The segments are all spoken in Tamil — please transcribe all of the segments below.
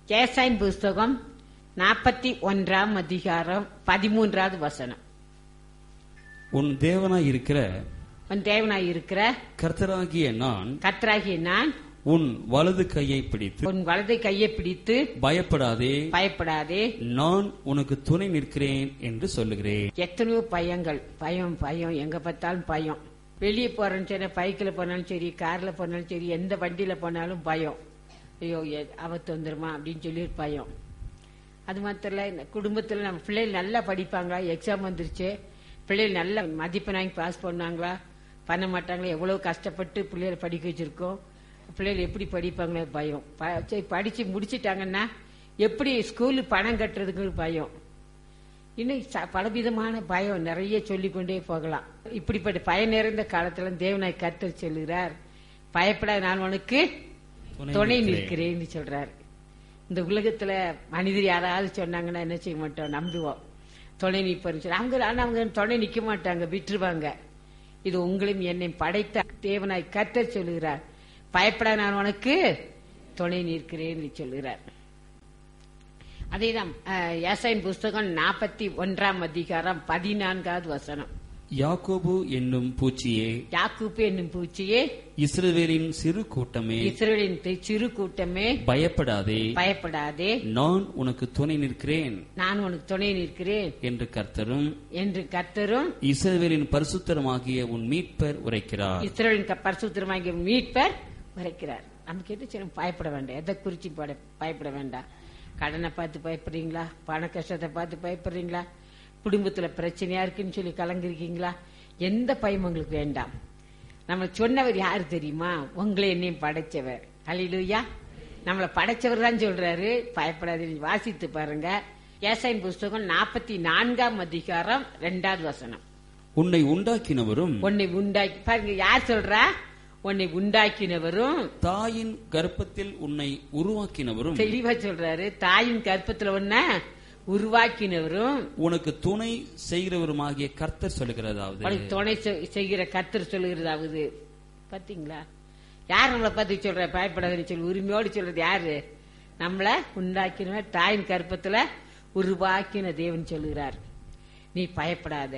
ஏசாயின் புஸ்தகம் நாற்பத்தி ஒன்றாம் அதிகாரம் பதிமூன்றாவது வசனம் உன் தேவனாய் இருக்கிற உன் தேவனாய் இருக்கிற கர்த்தராகிய நான் கர்த்தராகிய நான் உன் வலது கையை பிடித்து உன் வலதை கையை பிடித்து பயப்படாதே பயப்படாதே நான் உனக்கு துணை நிற்கிறேன் என்று சொல்லுகிறேன் எத்தனையோ பயங்கள் பயம் பயம் எங்க பார்த்தாலும் பயம் வெளியே போறேன்னு சரி பைக்கில் போனாலும் சரி கார்ல போனாலும் சரி எந்த வண்டியில போனாலும் பயம் ஐயோ எ- ஆபத்து வந்துருமா அப்படின்னு சொல்லி ஒரு பயம் அது மாத்திரம் இல்ல, இந்த குடும்பத்துல நம்ம பிள்ளைகள் நல்லா படிப்பாங்களா எக்ஸாம் வந்துருச்சு பிள்ளைகள் நல்ல மதிப்பெண் வாங்கி பாஸ் பண்ணாங்களா பண்ண மாட்டாங்களா எவ்வளவு கஷ்டப்பட்டு பிள்ளைகளை படிக்க வச்சிருக்கோம் பிள்ளைகள் எப்படி படிப்பாங்களே பயம் ப- சரி படிச்சு முடிச்சிட்டாங்கன்னா எப்படி ஸ்கூலுக்கு பணம் கட்டுறதுக்கு ஒரு பயம் இன்னும் ச- பலவிதமான பயம் நிறைய சொல்லிக்கொண்டே போகலாம் இப்படிப்பட்ட பயம் நிறைந்த காலத்துல தேவனாய் கர்த்தர் சொல்லுகிறார் பயப்படாத நான் உனக்கு துணை துணை நிற்கிறேன். நிற்கிறேன்னு சொல்றாரு இந்த உலகத்துல மனிதர் யாராவது சொன்னாங்கன்னா என்ன செய்ய மாட்டோம் நம்புவோம் துணை நிற்பன்னு சொல்லி அவங்க ஆனா அவங்க துணை நிக்க மாட்டாங்க விட்டுருவாங்க இது உங்களையும் என்னை படைத்த தேவனாய் கர்த்தர் சொல்லுகிறார் பயப்படாத நான் உனக்கு துணை நிற்கிறேன்னு சொல்லுகிறார் அதேதான் அஹ், ஏசாயின் புஸ்தகம் நாற்பத்தி ஒன்றாம் அதிகாரம் பதினான்காவது வசனம் யாக்கோபு என்னும் பூச்சியே யாக்கூப்பு என்னும் பூச்சியே இஸ்ரவேலின் சிறு கூட்டமே இஸ்ரேலின் தி- சிறு கூட்டமே பயப்படாதே பயப்படாதே நான் உனக்கு துணை நிற்கிறேன் நான் உனக்கு துணை நிற்கிறேன் என்று கர்த்தரும் என்று கர்த்தரும் இஸ்ரவேலின் பரிசுத்தரமாகிய உன் மீட்பர் உரைக்கிறார் இஸ்ரேலின் க- பரிசுத்தமாகிய மீட்பர் வரைக்கிறார் நம்ம கேட்டு சரி பயப்பட வேண்டாம் எதை குறிச்சு பட- பயப்பட வேண்டாம் கடனை பார்த்து பயப்படுறீங்களா பண கஷ்டத்தை பார்த்து பயப்படுறீங்களா குடும்பத்துல பிரச்சனையா இருக்குன்னு சொல்லி கலங்கிருக்கீங்களா எந்த பயம் உங்களுக்கு வேண்டாம் நம்ம சொன்னவர் யாரு தெரியுமா உங்களை என்னையும் படைச்சவர் ஹalleluya நம்மளை படைச்சவர் தான் சொல்றாரு பயப்படாதீங்க வாசித்து பாருங்க ஏசாயின் புஸ்தகம் நாற்பத்தி நான்காம் அதிகாரம் ரெண்டாவது வசனம் உன்னை உண்டாக்கினவரும் உன்னை உண்டாக்கி பாருங்க யார் சொல்றா உன்னை உண்டாக்கினவரும் தாயின் கர்ப்பத்தில் உன்னை உருவாக்கினவரும் தெளிவா சொல்றாரு தாயின் கற்பத்துல ஒன்ன உருவாக்கினவரும் உனக்கு துணை செய்கிறவருமாகிய கர்த்தர் சொல்லுகிறதாவது உனக்கு துணை செ- செய்கிற கர்த்தர் சொல்லுகிறதாவது பாத்தீங்களா யார் நம்மளை பத்தி சொல்ற பயப்படாதுன்னு சொல்லி உரிமையோடு சொல்றது யாரு நம்மள உண்டாக்கினவர் தாயின் கற்பத்துல உருவாக்கின தேவன் சொல்லுகிறார் நீ பயப்படாத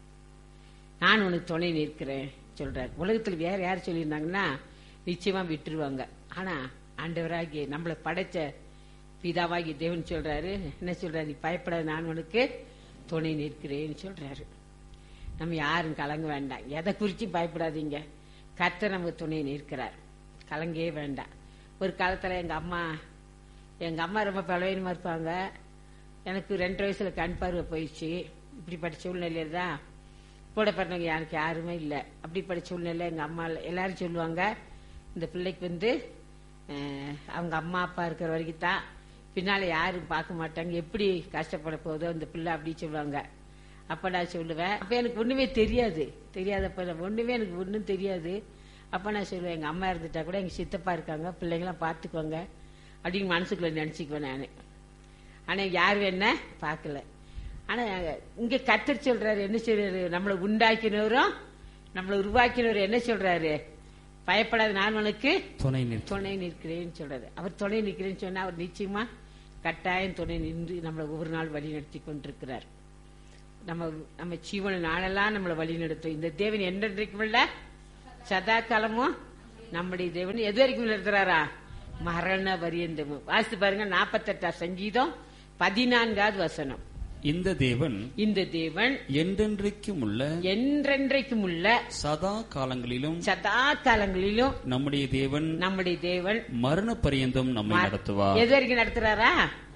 நான் உனக்கு துணை நிற்கிறேன் சொல்றார் உலகத்துல வேற யார் சொல்லியிருந்தாங்கன்னா நிச்சயமா விட்டுருவாங்க ஆனா ஆண்டவராகிய நம்மளை படைச்ச பிதாவாகிய தேவன் சொல்றாரு என்ன சொல்றாரு நீ பயப்படாத நான் உனக்கு துணை நிற்கிறேன்னு சொல்றாரு நம்ம யாரும் கலங்க வேண்டாம் எதை குறிச்சு பயப்படாதீங்க கர்த்தர் நமக்கு துணை நிற்கிறார் கலங்கவே வேண்டாம் ஒரு காலத்துல எங்க அம்மா எங்க அம்மா ரொம்ப பலவீனமா இருப்பாங்க எனக்கு ரெண்டு வயசுல கண் பார்வை போயிடுச்சு இப்படிப்பட்ட சூழ்நிலையில தான் கூட பிறந்தவங்க எனக்கு யாருமே இல்லை அப்படிப்பட்ட சூழ்நிலை எங்க அம்மா எல்லாரும் சொல்லுவாங்க இந்த பிள்ளைக்கு வந்து அஹ், அவங்க அம்மா அப்பா இருக்கிற வரைக்கும் தான் பின்னால யாரும் பார்க்க மாட்டாங்க எப்படி கஷ்டப்பட போதோ இந்த பிள்ளை அப்படி சொல்லுவாங்க அப்ப நான் சொல்லுவேன் அப்ப எனக்கு ஒண்ணுமே தெரியாது தெரியாதப்ப நான் ஒண்ணுமே எனக்கு ஒண்ணும் தெரியாது அப்ப நான் சொல்லுவேன் எங்க அம்மா இருந்துட்டா கூட எங்க சித்தப்பா இருக்காங்க பிள்ளைங்களாம் பாத்துக்கோங்க அப்படின்னு மனசுக்குள்ள நினைச்சுக்குவேன் நானு ஆனா யாரும் என்ன பார்க்கல ஆனா இங்க கத்தர் சொல்றாரு என்ன சொல்றாரு நம்மளை உண்டாக்கினவரும் நம்மளை உருவாக்கினவர் என்ன சொல்றாரு பயப்படாத நான் உனக்கு துணை நிற்க துணை நிற்கிறேன்னு சொல்றாரு அவர் துணை நிற்கிறேன்னு சொன்னா அவர் நிச்சயமா கட்டாயம் துணை நின்று நம்மளை ஒவ்வொரு நாள் வழி நடத்தி கொண்டிருக்கிறார் நம்ம நம்ம ஜீவன நாளெல்லாம் நம்மளை வழி நடத்தும் இந்த தேவன் என்றைக்கும் இல்ல சதா காலமும் நம்முடைய தேவன் எது வரைக்கும் நடத்துறாரா மரண பரியந்தமும் வாசித்து பாருங்க நாற்பத்தெட்டாம் சங்கீதம் பதினான்காவது வசனம் இந்த தேவன் இந்த தேவன் என்றென்றைக்கும் உள்ள என்றென்றைக்கும் உள்ள சதா காலங்களிலும் சதா காலங்களிலும் நம்முடைய தேவன் நம்முடைய தேவன் மரண பரியந்தம் நம்மை மர- நடத்துவார் எது வரைக்கும் நடத்துறாரா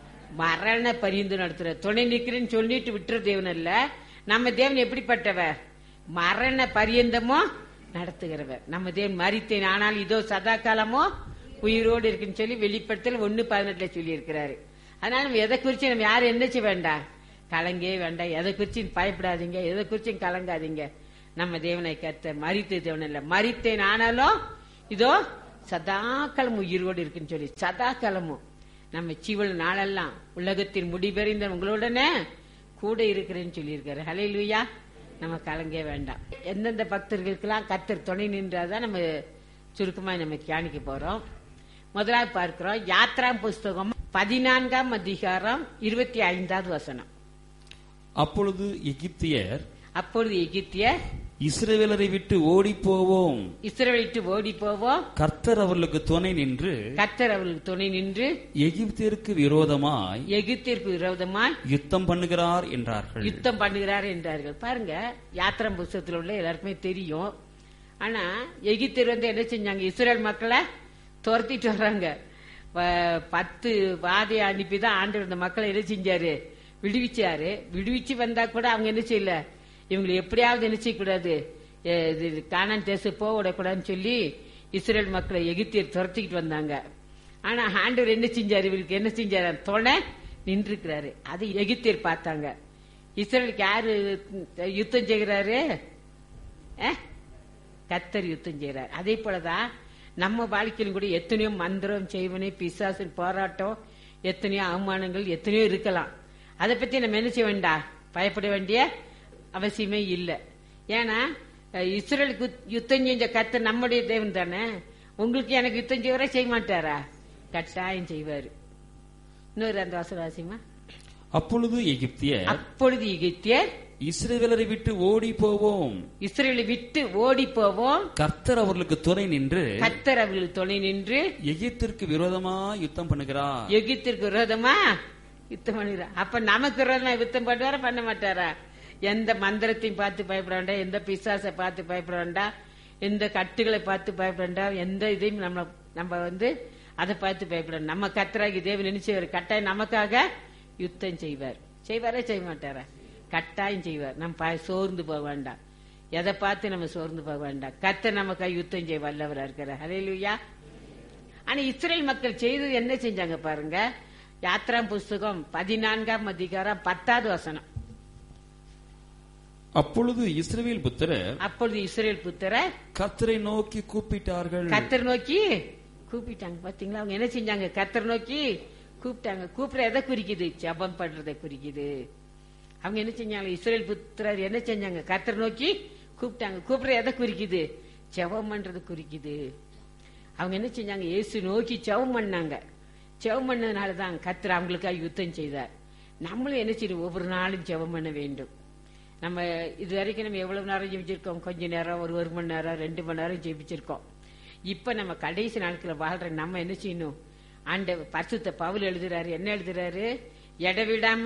மரண பரிந்து நடத்துறார் துணை நிக்கிறேன்னு சொல்லிட்டு விட்டுற தேவன் அல்ல நம்ம தேவன் எப்படிப்பட்டவர் மரண பரியந்தமோ நடத்துகிறவர் நம்ம தேவன் மறித்தேன் ஆனால் இதோ சதா காலமோ உயிரோடு இருக்குன்னு சொல்லி வெளிப்படுத்தல் ஒன்னு பதினெட்டுல சொல்லி இருக்கிறாரு அதனால நம்ம எதை குறிச்சு நம்ம யாரும் என்ன செய்ய வேண்டாம் கலங்கே வேண்டாம் எதை குறிச்சு பயப்படாதீங்க எதை குறிச்சும் கலங்காதீங்க நம்ம தேவனை கத்த மறித்த தேவன் இல்ல மறித்தேன் ஆனாலும் இதோ சதாக்காலம் உயிரோடு இருக்குன்னு சொல்லி சதாக்காலமும் நம்ம ஜீவன நாளெல்லாம் உலகத்தின் முடிபெறிந்த உங்களுடனே கூட இருக்கிறேன்னு சொல்லியிருக்காரு ஹலே லூயா நம்ம கலங்கே வேண்டாம் எந்தெந்த பக்தர்களுக்கெல்லாம் கத்தர் துணை நின்றாதான் நம்ம சுருக்கமா நம்ம தியானிக்க போறோம் முதலாவது பார்க்கிறோம் யாத்ரா புஸ்தகம் பதினான்காம் அதிகாரம் இருபத்தி ஐந்தாவது வசனம் அப்பொழுது எகிப்தியர் அப்பொழுது எகிப்தியர் இஸ்ரவேலரை விட்டு ஓடிப் போவோம் இஸ்ரவேலிட்டு ஓடி போவோம் கர்த்தர் அவர்களுக்கு துணை நின்று கத்தர் அவர்களுக்கு துணை நின்று எகிப்தியருக்கு விரோதமாய் எகிப்திற்கு விரோதமாய் யுத்தம் பண்ணுகிறார் என்றார்கள் யுத்தம் பண்ணுகிறார் என்றார்கள் பாருங்க யாத்திரம் புஸ்தகத்தில் உள்ள எல்லாருக்குமே தெரியும் ஆனா எகிப்தியர் வந்து என்ன செஞ்சாங்க இஸ்ரேல் மக்களை துரத்திட்டு வர்றாங்க வ- பத்து வாதையை அனுப்பி தான் ஆண்டவர் இந்த மக்களை என்ன செஞ்சாரு விடுவிச்சாரு விடுவிச்சு வந்தா கூட அவங்க என்ன செய்யல இவங்களை எப்படியாவது என்ன செய்யக்கூடாது எ, இது கானான் தேசம் போக விடக்கூடாதுன்னு சொல்லி இஸ்ரேல் மக்களை எகிப்தியர் துரத்திக்கிட்டு வந்தாங்க ஆனா ஆண்டவர் என்ன செஞ்சாரு இவருக்கு என்ன செஞ்சாரு துணை நின்றுக்கிறாரு அது எகிப்தியர் பார்த்தாங்க இஸ்ரேலுக்கு யாரு யுத்தம் செய்கிறாரு அஹ்? கத்தர் யுத்தம் செய்கிறார் அதே போலதான் நம்ம வாழ்க்கையிலும் கூட எத்தனையோ மந்திரம் செய்வனே பிசாசின் போராட்டம் எத்தனையோ அவமானங்கள் எத்தனையோ இருக்கலாம் அதை பத்தி நம்ம என்ன செய்ய வேண்டாம் பயப்பட வேண்டிய அவசியமே இல்லை ஏன்னா அஹ், இஸ்ரேலுக்கு யுத்- யுத்தம் செஞ்ச கத்தர் நம்முடைய தேவன் தானே உங்களுக்கு எனக்கு யுத்தம் செய்வரா செய்ய மாட்டாரா கட்டாயம் செய்வாரு இன்னொரு அந்த வசனவாசியமா அப்பொழுது எகிப்தியர் அப்பொழுது எகிப்தியர் இஸ்ரவேலரை விட்டு ஓடி போவோம் இஸ்ரேலை விட்டு ஓடி போவோம் கர்த்தர் அவர்களுக்கு துணை நின்று கத்தர் அவர்களுக்கு துணை நின்று எகிப்திற்கு விரோதமாய் யுத்தம் பண்ணுகிறார் எகிப்திற்கு விரோதமா யுத்தம் பண்ணுகிறார் அப்ப நமக்கு விரோதமா யுத்தம் பண்ணுவாரா பண்ண மாட்டாரா எந்த மந்திரத்தையும் பார்த்து பயப்பட வேண்டாம் எந்த பிசாசை பார்த்து பயப்பட வேண்டாம் எந்த கட்டுகளை பார்த்து பயப்பட வேண்டாம் எந்த இதையும் நம்ம நம்ம வந்து அதை பார்த்து பயப்பட வேண்டாம். நம்ம கத்தராகி தேவன் நினைச்சவர் கட்டாயம் நமக்காக யுத்தம் செய்வார் செய்வாரா செய்ய மாட்டாரா கட்டாயம் செய்வார் நம்ம ப- சோர்ந்து போக வேண்டாம் எதை பார்த்து நம்ம சோர்ந்து போக வேண்டாம் கத்த நமக்காக யுத்தம் செய்ய வல்லவரா இருக்கிறார் ஹalleluya ஆனா இஸ்ரேல் மக்கள் செய்தது என்ன செஞ்சாங்க பாருங்க யாத்ரா புஸ்தகம் பதினான்காம் அதிகாரம் பத்தாவது வசனம் அப்பொழுது இஸ்ரவேல் புத்திரர் அப்பொழுது இஸ்ரேல் புத்திர கர்த்தரை நோக்கி கூப்பிட்டார்கள் கத்தர் நோக்கி கூப்பிட்டாங்க பாத்தீங்களா அவங்க என்ன செஞ்சாங்க கத்தர் நோக்கி கூப்பிட்டாங்க கூப்பிட எதை குறிக்குது ஜெபம் பண்றதை குறிக்குது அவங்க என்ன செஞ்சாங்க இஸ்ரேல் புத்திரர் என்ன செஞ்சாங்க கத்தர் நோக்கி கூப்பிட்டாங்க கூப்பிட எதை குறிக்குது ஜெபம் பண்றது குறிக்குது அவங்க என்ன செஞ்சாங்க இயேசு நோக்கி ஜெபம் பண்ணாங்க ஜெபம் பண்ணதுனால தான் கத்தர் அவங்களுக்காக யுத்தம் செய்தார் நம்மளும் என்ன செய்யணும் ஒவ்வொரு நாளும் ஜெபம் பண்ண வேண்டும் நம்ம இது வரைக்கும் நம்ம எவ்வளவு நேரம் ஜெபிச்சிருக்கோம் கொஞ்ச நேரம் ஒரு ஒரு மணி நேரம் ரெண்டு மணி நேரம் ஜெபிச்சிருக்கோம் இப்ப நம்ம கடைசி நாட்களை வாழ்ற நம்ம என்ன செய்யணும் ஆண்ட பரிசுத்த பவுல் எழுதுறாரு என்ன எழுதுறாரு எடை விடாம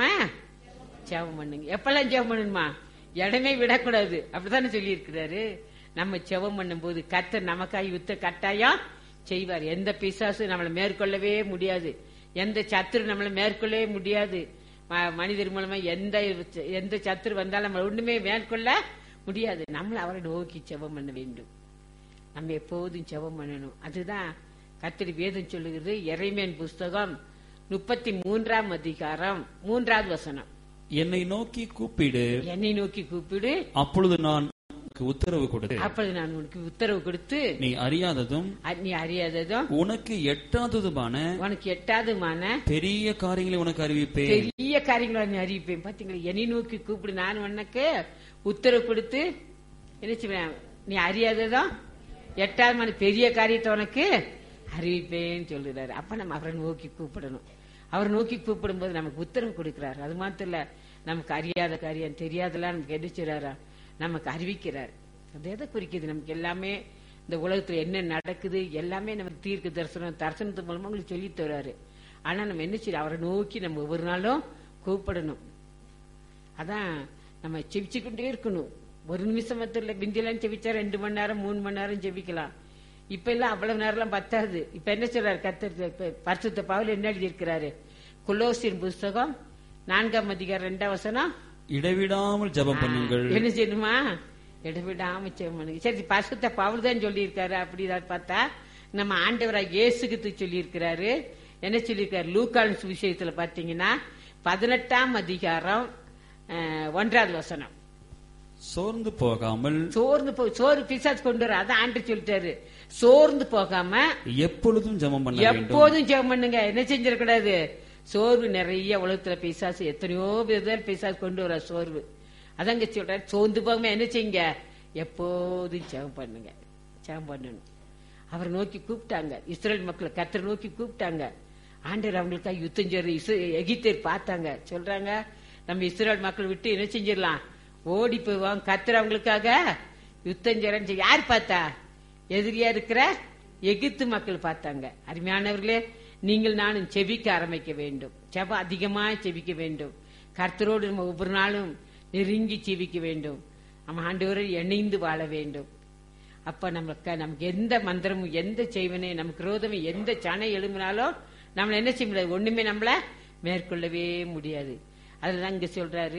ஜெபம் பண்ணுங்க எப்பெல்லாம் ஜெபம் பண்ணணுமா இடமே விடக்கூடாது அப்படித்தானே சொல்லி இருக்கிறாரு நம்ம ஜெபம் பண்ணும்போது கத்தர் நமக்காக யுத்த கட்டாயம் செய்வார் எந்த பிசாசு நம்மளை மேற்கொள்ளவே முடியாது எந்த சத்துரு நம்மளை மேற்கொள்ளவே முடியாது ம- மனிதர் மூலமா எந்த எந்த சத்துரு வந்தாலும் நம்ம ஒண்ணுமே மேற்கொள்ள முடியாது நம்மள அவரை நோக்கி ஜெபம் பண்ண வேண்டும் நம்ம எப்போதும் ஜெபம் பண்ணணும் அதுதான் கத்திரி வேதம் சொல்லுகிறது இறைமேன் புஸ்தகம் முப்பத்தி மூன்றாம் அதிகாரம் மூன்றாவது வசனம் என்னை நோக்கி கூப்பிடு என்னை நோக்கி கூப்பிடு அப்பொழுது நான் உனக்கு உத்தரவு கொடு அப்பொழுது நான் உனக்கு உத்தரவு கொடுத்து நீ அறியாததும் அ- நீ அறியாததும் உனக்கு எட்டாததுமான உனக்கு எட்டாவதுமான பெரிய காரியங்களை உனக்கு அறிவிப்பேன் பெரிய காரியங்களை நீ அறிவிப்பேன் பாத்தீங்களா என்னை நோக்கி கூப்பிடு நான் உனக்கு உத்தரவு கொடுத்து என்ன செய்வேன் நீ அறியாததும் எட்டாவது பெரிய காரியத்தை உனக்கு அறிவிப்பேன்னு சொல்லுறாரு அப்ப நம்ம அவரை நோக்கி கூப்பிடணும் அவர் நோக்கி கூப்பிடும்போது நமக்கு உத்தரவு கொடுக்கிறார் அது மாத்திரம் இல்ல நமக்கு அறியாத காரியம் தெரியாதெல்லாம் நமக்கு என்ன செய்றாரா நமக்கு அறிவிக்கிறார் அது எதை குறிக்குது நமக்கு எல்லாமே இந்த உலகத்துல என்ன நடக்குது எல்லாமே நமக்கு தீர்க்க தரிசனம் தரிசனத்து மூலமா உங்களுக்கு சொல்லி தர்றாரு ஆனா நம்ம என்ன செய்யணும் அவரை நோக்கி நம்ம ஒவ்வொரு நாளும் கூப்பிடணும் அதான் நம்ம செவிச்சுக்கிட்டே இருக்கணும் ஒரு நிமிஷம் மத்தில பிந்திலாம் செவிச்சா ரெண்டு மணி நேரம் மூணு மணி நேரம் செவிக்கலாம் இப்ப எல்லாம் அவ்வளவு நேரம்லாம் பத்தாது இப்ப என்ன சொல்றாரு கத்தர் பரிசுத்த பவுல் என்ன எழுதியிருக்கிறாரு குலோசின் புஸ்தகம் நான்காம் அதிகாரம் ரெண்டாம் வசனம் இடைவிடாமல் ஜெபம் பண்ணுங்கள் என்ன செய்யணுமா இடவிடாம ஜெபம் பண்ணுங்க சரி பரிசுத்த பவுல் தான் சொல்லியிருக்காரு அப்படிதான் பார்த்தா நம்ம ஆண்டவராக இயேசுக்கு சொல்லியிருக்கிறாரு என்ன சொல்லியிருக்காரு லூக்கான் சுவிசேஷத்துல பாத்தீங்கன்னா பதினெட்டாம் அதிகாரம் அஹ், ஒன்றாவது வசனம் சோர்ந்து போகாமல் சோர்ந்து போ சோறு பிசாசு கொண்டு வர அதான் ஆண்டு சொல்லிட்டாரு சோர்ந்து போகாம எப்பொழுதும் ஜெபம் பண்ண வேண்டும் எப்போதும் ஜெபம் பண்ணுங்க என்ன செஞ்சிடக்கூடாது சோர்வு நிறைய உலகத்துல பிசாசு எத்தனையோ விதத்தில் பிசாசு கொண்டு வர சோர்வு அதங்க சொல்றாரு சோர்ந்து போகாம என்ன செய்யுங்க எப்போதும் ஜெபம் பண்ணுங்க ஜெபம் பண்ணணும் அவர் நோக்கி கூப்பிட்டாங்க இஸ்ரேல் மக்களை கத்தர் நோக்கி கூப்பிட்டாங்க ஆண்டவர் அவங்களுக்காக யுத்தம் செய்யற இசு- எகிப்தியர் பார்த்தாங்க சொல்றாங்க நம்ம இஸ்ரேல் மக்கள் விட்டு என்ன செஞ்சிடலாம் ஓடி போவோம் கத்துற அவங்களுக்காக யுத்தம் செய்யறேன்னு சொல்லி யார் பார்த்தா எதிரியா இருக்கிற எகிப்து மக்கள் பார்த்தாங்க அருமையானவர்களே நீங்கள் நானும் செபிக்க ஆரம்பிக்க வேண்டும் செப அதிகமா செபிக்க வேண்டும் கர்த்தரோடு நம்ம ஒவ்வொரு நாளும் நெருங்கி செபிக்க வேண்டும் நம்ம ஆண்டவரை இணைந்து வாழ வேண்டும் அப்ப நமக்கு நமக்கு எந்த மந்திரமும் எந்த செய்வனே நமக்கு ரோதமும் எந்த சனை எழும்பினாலும் நம்மள என்ன செய்ய முடியாது ஒண்ணுமே நம்மள மேற்கொள்ளவே முடியாது அதுல இங்க சொல்றாரு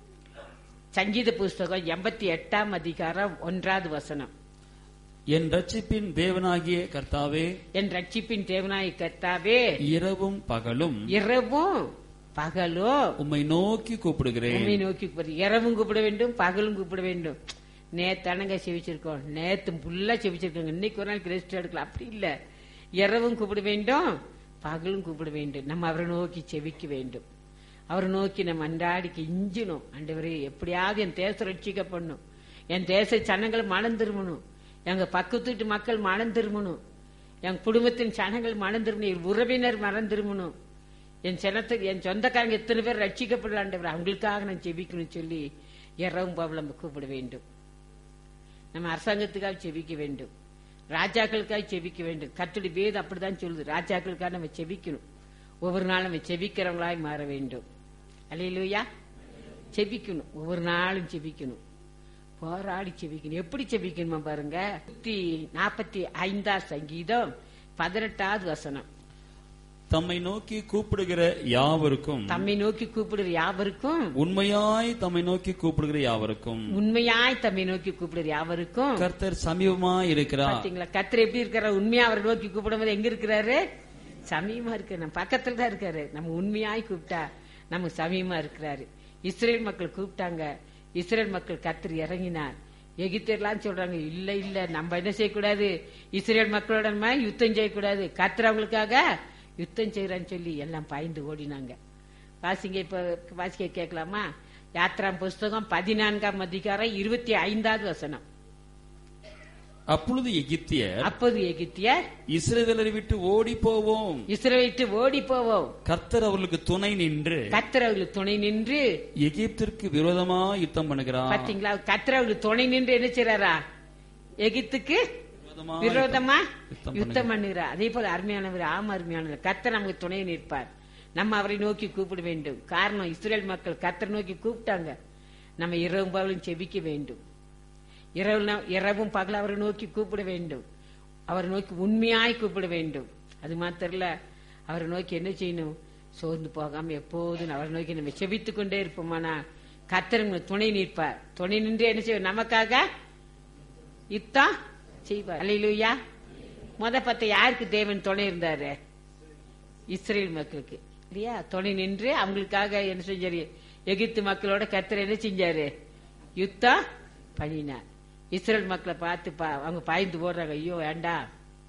சங்கீத புஸ்தகம் எண்பத்தி எட்டாம் அதிகாரம் ஒன்றாவது வசனம் என் ரட்சிப்பின் தேவனாகிய கர்த்தாவே என் ரட்சிப்பின் தேவனாய் கர்த்தாவே இரவும் பகலும் இரவும் பகலும் உம்மை நோக்கி கூப்பிடுகிறேன் உண்மை நோக்கி கூப்பிடு இரவும் கூப்பிட வேண்டும் பகலும் கூப்பிட வேண்டும் நேத்தானங்க செவிச்சிருக்கோம் நேத்து ஃபுல்லா செவிச்சிருக்கோங்க இன்னைக்கு ஒரு நாள் ரெஸ்ட் எடுக்கலாம் அப்படி இல்ல இரவும் கூப்பிட வேண்டும் பகலும் கூப்பிட வேண்டும் நம்ம அவரை நோக்கி செவிக்க வேண்டும் அவரை நோக்கி நம்ம அன்றாடி கெஞ்சணும் ஆண்டவரே எப்படியாவது என் தேசம் ரட்சிக்கப்படணும் என் தேச சனங்கள் மனம் திரும்பணும் எங்க பக்கத்து வீட்டு மக்கள் மனம் திரும்பணும் என் குடும்பத்தின் சனங்கள் மனம் திரும்பணும் என் உறவினர் மனம் திரும்பணும் என் சினத்துக்கு என் சொந்தக்காரங்க எத்தனை பேர் ரட்சிக்கப்படலாண்டவர் அவங்களுக்காக நான் ஜெபிக்கணும் சொல்லி இரவும் பவளம் கூப்பிட வேண்டும் நம்ம அரசாங்கத்துக்காக செபிக்க வேண்டும் ராஜாக்களுக்காக செபிக்க வேண்டும் கத்துடி வேதம் அப்படிதான் சொல்லுது ராஜாக்களுக்காக நம்ம செபிக்கணும் ஒவ்வொரு நாளும் நம்ம செபிக்கிறவங்களாய் மாற வேண்டும் அல்லையிலுயா செபிக்கணும் ஒவ்வொரு நாளும் செபிக்கணும் போராடி செபிக்கணும் எப்படி செபிக்கணுமா பாருங்க நூத்தி நாற்பத்தி ஐந்தாம் சங்கீதம் பதினெட்டாவது வசனம் தம்மை நோக்கி கூப்பிடுகிற யாவருக்கும் தம்மை நோக்கி கூப்பிடுற யாவருக்கும் உண்மையாய் தம்மை நோக்கி கூப்பிடுகிற யாவருக்கும் உண்மையாய் தம்மை நோக்கி கூப்பிடுற யாவருக்கும் கர்த்தர் சமீபமாய் இருக்கிறார் பாத்தீங்களா கத்தர் எப்படி இருக்கிறார் உண்மையா அவரை நோக்கி கூப்பிடும்போது எங்க இருக்கிறாரு சமீபமா இருக்கு நம்ம பக்கத்துல தான் இருக்காரு நம்ம உண்மையாய் கூப்பிட்டா நம்ம சமீபமா இருக்கிறாரு இஸ்ரேல் மக்கள் கூப்பிட்டாங்க இஸ்ரேல் மக்கள் கத்தர் இறங்கினார் எகிப்தியர்லாம் சொல்றாங்க இல்ல இல்ல நம்ம என்ன செய்யக்கூடாது இஸ்ரேல் மக்களோட நம்ம யுத்தம் செய்யக்கூடாது கத்தர் அவங்களுக்காக யுத்தம் செய்யறான்னு சொல்லி எல்லாம் பாய்ந்து ஓடினாங்க வாசிங்க இப்ப வாசிக்க கேட்கலாமா யாத்ராம் புஸ்தகம் பதினான்காம் அதிகாரம் இருபத்தி ஐந்தாவது வசனம் அப்பொழுது எகிப்தியர் அப்போது எகிப்தியர் இஸ்ரவேலரை விட்டு ஓடி போவோம் இஸ்ரவேலிட்டு ஓடி போவோம் கர்த்தர் அவர்களுக்கு துணை நின்று கத்திரவர்களுக்கு துணை நின்று எகிப்திற்கு விரோதமா யுத்தம் பண்ணுகிறார் பாத்தீங்களா கத்திரவர்களுக்கு துணை நின்று என்ன செய்றாரா எகிப்துக்கு விரோதமா விரோதமா யுத்தம் யுத்தம் பண்ணுகிறார் அதே போல அருமையானவர் ஆம அருமையானவர் கத்தர் நமக்கு துணை நிற்பார் நம்ம அவரை நோக்கி கூப்பிட வேண்டும் காரணம் இஸ்ரேல் மக்கள் கத்தரை நோக்கி கூப்பிட்டாங்க நம்ம இரவும் பகலும் செபிக்க வேண்டும் இரவு நா- இரவும் பகல் அவரை நோக்கி கூப்பிட வேண்டும் அவரை நோக்கி உண்மையாய் கூப்பிட வேண்டும் அது மாத்திரல அவரை நோக்கி என்ன செய்யணும் சோர்ந்து போகாம எப்போதும் அவரை நோக்கி நம்ம செபித்துக் கொண்டே இருப்போமானா கத்தர் நமக்கு துணை நிற்பார் துணை நின்று என்ன செய்வார் நமக்காக யுத்தம் செய்வார் அல்லையா முத பத்த யாருக்கு தேவன் துணை இருந்தாரு இஸ்ரேல் மக்களுக்கு இல்லையா துணை நின்று அவங்களுக்காக என்ன செஞ்சாரு எகிப்து மக்களோட கத்தர் என்ன செஞ்சாரு யுத்தம் பண்ணினார் இஸ்ரேல் மக்களை பார்த்து பா- அவங்க பாய்ந்து போடுறாங்க ஐயோ வேண்டாம்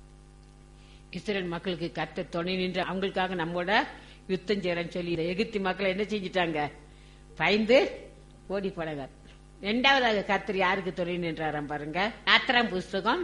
இஸ்ரேல் மக்களுக்கு கத்தர் துணை நின்று அவங்களுக்காக நம்மோட யுத்தம் செய்யறேன்னு சொல்லி இந்த எகிப்து மக்களை என்ன செஞ்சிட்டாங்க பயந்து ஓடி போனாங்க ரெண்டாவதாக கத்தர் யாருக்கு துணை நின்றாராம் பாருங்க யாத்திராம் புஸ்தகம்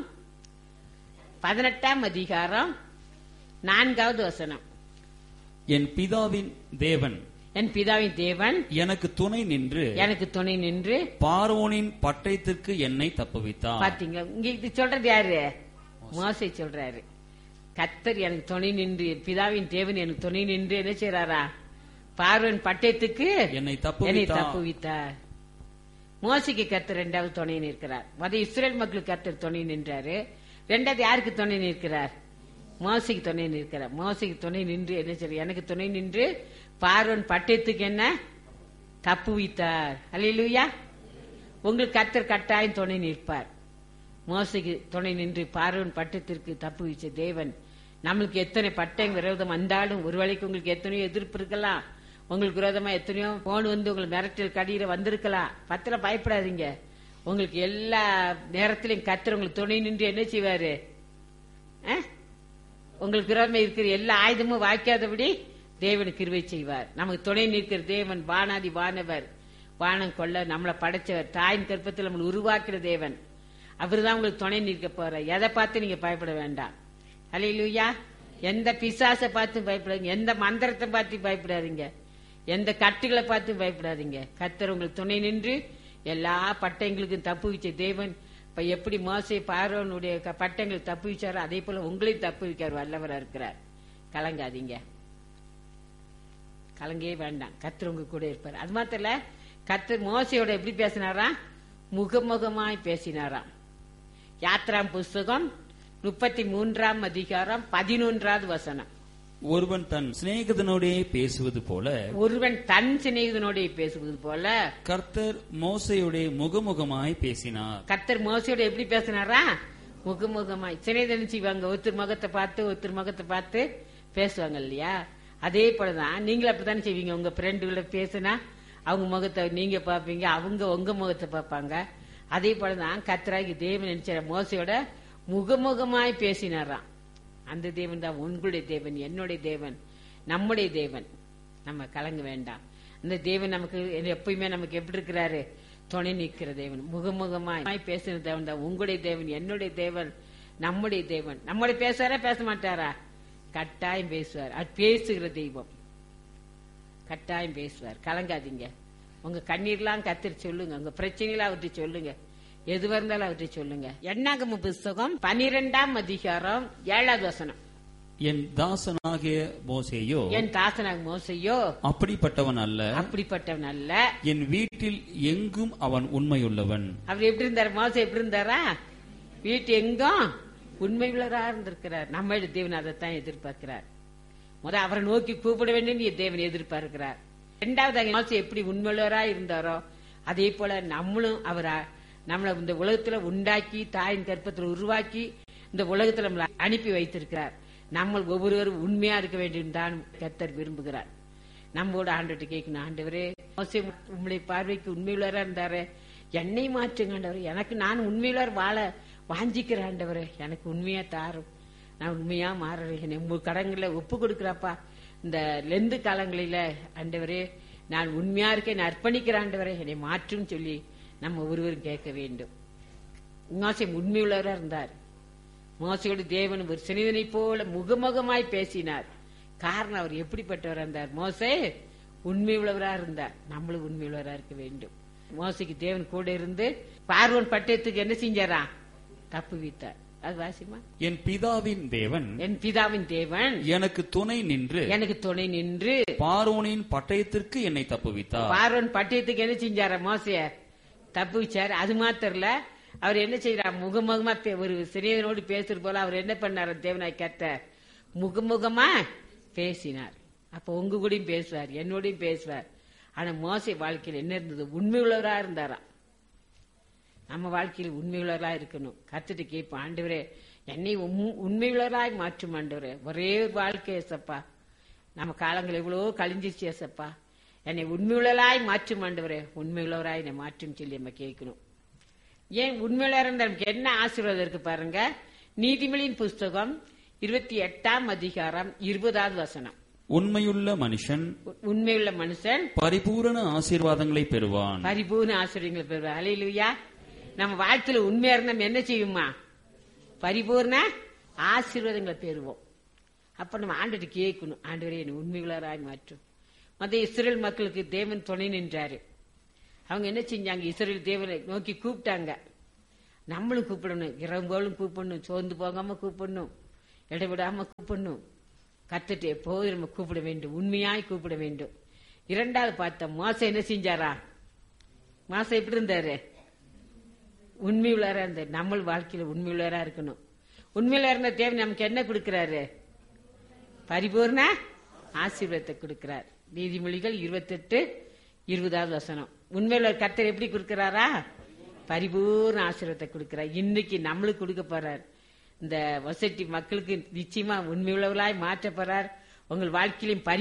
பதினெட்டாம் அதிகாரம் நான்காவது வசனம் என் பிதாவின் தேவன் என் பிதாவின் தேவன் எனக்கு துணை நின்று எனக்கு துணை நின்று பார்வோனின் பட்டயத்திற்கு என்னை தப்புவித்தார் பாத்தீங்களா இங்க இது சொல்றது யாரு மோசை சொல்றாரு கத்தர் எனக்கு துணை நின்று என் பிதாவின் தேவன் எனக்கு துணை நின்று என்ன செய்றாரா பார்வன் பட்டயத்துக்கு என்னை என்னை தப்புவித்தார் தப்புவித்தார் மோசைக்கு கத்தர் ரெண்டாவது துணை நிற்கிறார் மத இஸ்ரேல் மக்களுக்கு கத்தர் துணை நின்றாரு ரெண்டாவது யாருக்கு துணை நிற்கிறார் மோசைக்கு துணை நிற்கிறார் மோசைக்கு துணை நின்று என்ன செய்ய எனக்கு துணை நின்று பார்வன் பட்டயத்துக்கு என்ன தப்புவித்தார் அல்லேலூயா உங்களுக்கு கத்தர் கட்டாயம் துணை நிற்பார் மோசைக்கு துணை நின்று பார்வன் பட்டத்திற்கு தப்பு வச்ச தேவன் நம்மளுக்கு எத்தனை பட்டம் விரோதம் வந்தாலும் ஒரு வேளைக்கு உங்களுக்கு எத்தனையோ எதிர்ப்பு இருக்கலாம் உங்களுக்கு விரோதமா எத்தனையோ போன் வந்து உங்களுக்கு மிரட்டல் கடியில வந்திருக்கலாம் பத்திர பயப்படாதீங்க உங்களுக்கு எல்லா நேரத்திலையும் கத்தர் உங்களுக்கு துணை நின்று என்ன செய்வாரு ஆ? உங்களுக்கு விரோதமா இருக்கிற எல்லா ஆயுதமும் வாய்க்காதபடி தேவன் கிருபை செய்வார் நமக்கு துணை நிற்கிற தேவன் வானாதி வானவர் வானம் கொள்ள நம்மளை படைச்சவர் தாயின் கற்பத்தில் நம்மளை உருவாக்கிற தேவன் அவர்தான் உங்களுக்கு துணை நிற்க போற எதை பார்த்து நீங்க பயப்பட வேண்டாம் அலையிலுயா எந்த பிசாசை பார்த்து பயப்படாதீங்க எந்த மந்திரத்தை பார்த்து பயப்படாதீங்க எந்த கட்டுகளை பார்த்து பயப்படாதீங்க கத்தர் உங்களுக்கு துணை நின்று எல்லா பட்டயங்களுக்கும் தப்பு வச்ச தேவன் இப்ப எப்படி மோசை பார்வனுடைய க- பட்டயங்களுக்கு தப்பு வச்சாரோ அதே போல உங்களையும் தப்பு வைக்கார் வல்லவரா இருக்கிறார் கலங்காதீங்க கலங்கவே வேண்டாம் கத்தர் உங்க கூட இருப்பார் அது மாத்திரம் இல்ல கத்தர் மோசையோட எப்படி பேசினாராம் முகமுகமாய் பேசினாராம் யாத்ராம் புஸ்தகம் முப்பத்தி மூன்றாம் அதிகாரம் பதினொன்றாவது வசனம் ஒருவன் தன் சிநேகிதனோடே பேசுவது போல ஒருவன் தன் சிநேகிதனோட பேசுவது போல கர்த்தர் மோசையோடே முகமுகமாய் பேசினார் கத்தர் மோசையோட எப்படி பேசினாரா முகமுகமாய் சிநேகிதன் செய்வாங்க ஒருத்தர் முகத்தை பார்த்து ஒருத்தர் முகத்தை பார்த்து பேசுவாங்க இல்லையா அதே போலதான் நீங்களும் அப்படித்தானே செய்வீங்க உங்க ஃப்ரெண்டுகளை பேசுனா அவங்க முகத்தை நீங்க பாப்பீங்க அவங்க உங்க முகத்தை பார்ப்பாங்க அதே போலதான் கத்தராகி தேவன் நினைச்ச மோசையோட முகமுகமாய் பேசினாராம் அந்த தேவன் தான் உங்களுடைய தேவன் என்னுடைய தேவன் நம்முடைய தேவன் நம்ம கலங்க வேண்டாம் அந்த தேவன் நமக்கு எப்பயுமே நமக்கு எப்படி இருக்கிறாரு துணை நிற்கிற தேவன் முகமுகமாய் பேசுற தேவன் தான் உங்களுடைய தேவன் என்னுடைய தேவன் நம்முடைய தேவன் நம்முடைய பேசுவாரா பேச மாட்டாரா கட்டாயம் பேசுவார் அது பேசுகிற தெய்வம் கட்டாயம் பேசுவார் கலங்காதீங்க உங்க கண்ணீர்லாம் கத்திரி சொல்லுங்க உங்க பிரச்சனைலாம் அவர்கிட்ட சொல்லுங்க எதுவா இருந்தாலும் அவர்கிட்ட சொல்லுங்க எண்ணாகம புஸ்தகம் பனிரெண்டாம் அதிகாரம் ஏழாவது வசனம் என் தாசனாகிய மோசேயோ என் தாசனாக மோசையோ அப்படிப்பட்டவன் அல்ல அப்படிப்பட்டவன் அல்ல என் வீட்டில் எங்கும் அவன் உண்மையுள்ளவன் அவர் எப்படி இருந்தார் மோசை எப்படி இருந்தாரா வீட்டு எங்கும் உண்மையுள்ளரா இருந்திருக்கிறார் நம்ம தேவன் அதைத்தான் எதிர்பார்க்கிறார் முத அவரை நோக்கி கூப்பிட வேண்டும் தேவன் எதிர்பார்க்கிறார் இரண்டாவது மோசை எப்படி உண்மையுள்ளவரா இருந்தாரோ அதே போல நம்மளும் அவரா நம்மளை இந்த உலகத்துல உண்டாக்கி தாயின் கற்பத்துல உருவாக்கி இந்த உலகத்துல நம்மளை அனுப்பி வைத்திருக்கிறார் நம்ம ஒவ்வொருவரும் உண்மையா இருக்க வேண்டும் தான் கத்தர் விரும்புகிறார் நம்மோட ஆண்டுகிட்ட கேட்கணும் ஆண்டவரே மோசே உங்களுடைய பார்வைக்கு உண்மையுள்ளவரா இருந்தாரு என்னை மாற்றுங்க ஆண்டவரே எனக்கு நான் உண்மையுள்ளவர் வாழ வாஞ்சிக்கிறேன் ஆண்டவரே எனக்கு உண்மையா தாரும் நான் உண்மையா மாறுறேன் என்னை உங்க கடங்களை ஒப்பு கொடுக்குறாப்பா இந்த லெந்து காலங்களில ஆண்டவரே நான் உண்மையா இருக்கேன் நான் அர்ப்பணிக்கிறேன் ஆண்டவரே என்னை மாற்றும் சொல்லி நம்ம ஒருவரும் கேட்க வேண்டும் மோசை உண்மையுள்ளவரா இருந்தார் மோசையோடு தேவன் ஒரு சினிதனை போல முகமுகமாய் பேசினார் காரணம் அவர் எப்படிப்பட்டவரா இருந்தார் மோசே உண்மை உள்ளவரா இருந்தார் நம்மளும் உண்மை உள்ளவரா இருக்க வேண்டும் மோசைக்கு தேவன் கூட இருந்து பார்வன் பட்டயத்துக்கு என்ன செஞ்சாரா தப்பு வைத்தார் அது வாசிமா என் பிதாவின் தேவன் என் பிதாவின் தேவன் எனக்கு துணை நின்று எனக்கு துணை நின்று பார்வோனின் பட்டயத்திற்கு என்னை தப்புவித்தார் பார்வன் பட்டயத்துக்கு என்ன செஞ்சாரா மோசைய தப்பு வச்சாரு அது மாத்திரம் இல்ல அவர் என்ன செய்யறார் முகமுகமா பே- ஒரு சிறியனோடு பேசுறது போல அவர் என்ன பண்ணாரு தேவனாய் கத்த முகமுகமா பேசினார் அப்ப உங்க கூடயும் பேசுவார் என்னோடையும் பேசுவார் ஆனா மோசை வாழ்க்கையில் என்ன இருந்தது உண்மை உள்ளவரா இருந்தாராம் நம்ம வாழ்க்கையில் உண்மையுள்ளவரா இருக்கணும் கத்துட்டு கேட்போம் ஆண்டவரே என்னை உம்- உண்மையுள்ளவராய் மாற்றும் ஆண்டவரே ஒரே ஒரு வாழ்க்கை ஏசப்பா நம்ம காலங்கள் எவ்வளவோ கழிஞ்சிச்சு ஏசப்பா என்னை உண்மையுள்ளவராய் மாற்றும் ஆண்டவரே உண்மையுள்ளவராய் என்னை மாற்றும் சொல்லி நம்ம கேட்கணும் ஏன் உண்மையுள்ளவரா இருந்தா நமக்கு என்ன ஆசீர்வாதம் இருக்கு பாருங்க நீதிமொழியின் புஸ்தகம் இருபத்தி எட்டாம் அதிகாரம் இருபதாவது வசனம் உண்மையுள்ள மனுஷன் உ- உண்மையுள்ள மனுஷன் பரிபூரண ஆசீர்வாதங்களை பெறுவான் பரிபூர்ண ஆசிரியங்களை பெறுவார் அலையிலுயா நம்ம வாழ்க்கையில உண்மையா இருந்தா நம்ம என்ன செய்யுமா பரிபூர்ண ஆசீர்வாதங்களை பெறுவோம் அப்ப நம்ம ஆண்டுட்டு கேட்கணும் ஆண்டவரே என்னை உண்மையுள்ளவராய் மாற்றும் மத இஸ்ரேல் மக்களுக்கு தேவன் துணை நின்றாரு அவங்க என்ன செஞ்சாங்க இஸ்ரேல் தேவனை நோக்கி கூப்பிட்டாங்க நம்மளும் கூப்பிடணும் இரவும்போலும் கூப்பிடணும் சோர்ந்து போகாம கூப்பிடணும் இடைவிடாம கூப்பிடணும் கத்துட்டு எப்போதும் நம்ம கூப்பிட வேண்டும் உண்மையாய் கூப்பிட வேண்டும் இரண்டாவது பார்த்த மாசம் என்ன செஞ்சாரா மாசம் எப்படி இருந்தாரு உண்மையுள்ளவரா இருந்தார் நம்ம வாழ்க்கையில உண்மையுள்ளவரா இருக்கணும் உண்மையில இருந்த தேவன் நமக்கு என்ன கொடுக்கிறாரு பரிபூர்ண ஆசீர்வாதத்தை கொடுக்கிறார் நீதிமொழிகள் இருபத்தெட்டு இருபதாவது வசனம் உண்மையில கர்த்தர் எப்படி கொடுக்கிறாரா பரிபூர்ண ஆசீர்வாதத்தை கொடுக்கிறார் இன்னைக்கு நம்மளுக்கு கொடுக்க போறார் இந்த வசதி மக்களுக்கு நிச்சயமா உண்மையுள்ளவர்களாய் மாற்ற போறார் உங்கள் வாழ்க்கையிலும் பரி